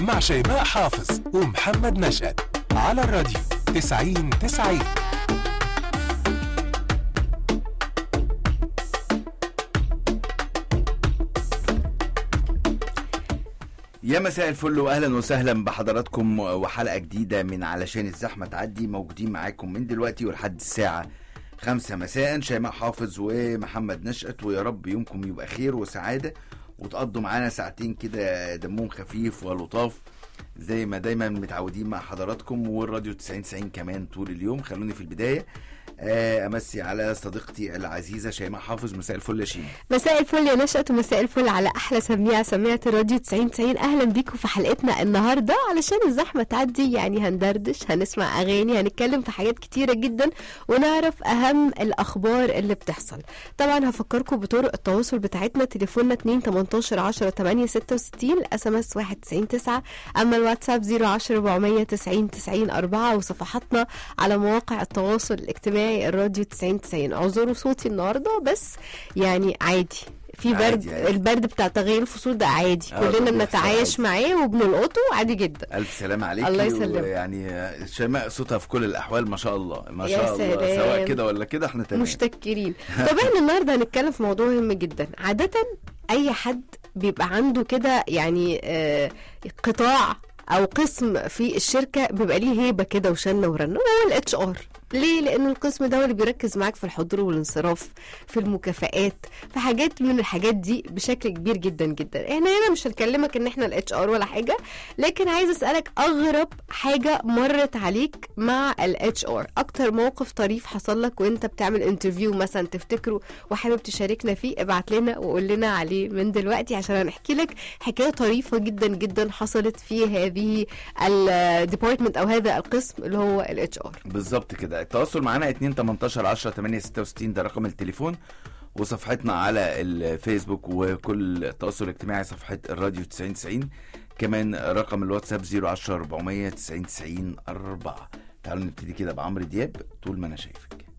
مع شيماء حافظ ومحمد نشأت على الراديو 90 90 يا مساء الفل واهلا وسهلا بحضراتكم وحلقه جديده من علشان الزحمه تعدي موجودين معاكم من دلوقتي ولحد الساعه خمسة مساء شيماء حافظ ومحمد نشأت ويا رب يومكم يبقى خير وسعادة وتقضوا معانا ساعتين كده دمهم خفيف ولطاف زي ما دايما متعودين مع حضراتكم والراديو 90 90 كمان طول اليوم خلوني في البداية آه، امسي على صديقتي العزيزه شيماء حافظ مساء الفل يا شيماء مساء الفل يا نشأت ومساء الفل على احلى سميعه سميعه الراديو 90 90 اهلا بيكم في حلقتنا النهارده علشان الزحمه تعدي يعني هندردش هنسمع اغاني هنتكلم في حاجات كتيره جدا ونعرف اهم الاخبار اللي بتحصل طبعا هفكركم بطرق التواصل بتاعتنا تليفوننا 2 18 10 8 66 الاس ام اس 91 9 اما الواتساب 010 490 90 4 وصفحاتنا على مواقع التواصل الاجتماعي الراديو 90 90 اعذروا صوتي النهارده بس يعني عادي في عادي، برد عادي. البرد بتاع تغيير الفصول ده عادي آه، كلنا ده بيحصل بنتعايش عادي. معاه وبنلقطه عادي جدا الف سلام عليكي الله يسلمك. يعني آه، شيماء صوتها في كل الاحوال ما شاء الله ما يا شاء الله سلام. سواء كده ولا كده احنا تمام مشتكرين طب احنا النهارده هنتكلم في موضوع مهم جدا عادة اي حد بيبقى عنده كده يعني آه قطاع او قسم في الشركه بيبقى ليه هيبه كده وشنه ورنه هو الاتش ار ليه؟ لأن القسم ده هو اللي بيركز معاك في الحضور والانصراف في المكافآت في حاجات من الحاجات دي بشكل كبير جدا جدا احنا هنا مش هنكلمك ان احنا الاتش ار ولا حاجة لكن عايز اسألك اغرب حاجة مرت عليك مع الاتش ار اكتر موقف طريف حصل لك وانت بتعمل انترفيو مثلا تفتكره وحابب تشاركنا فيه ابعت لنا وقول لنا عليه من دلوقتي عشان هنحكي لك حكاية طريفة جدا جدا حصلت في هذه الديبارتمنت او هذا القسم اللي هو الاتش ار بالظبط كده التواصل معانا 2 18 10 8 66 ده رقم التليفون وصفحتنا على الفيسبوك وكل التواصل الاجتماعي صفحة الراديو 90 90 كمان رقم الواتساب 010 400 90 90 4 تعالوا نبتدي كده بعمرو دياب طول ما انا شايفك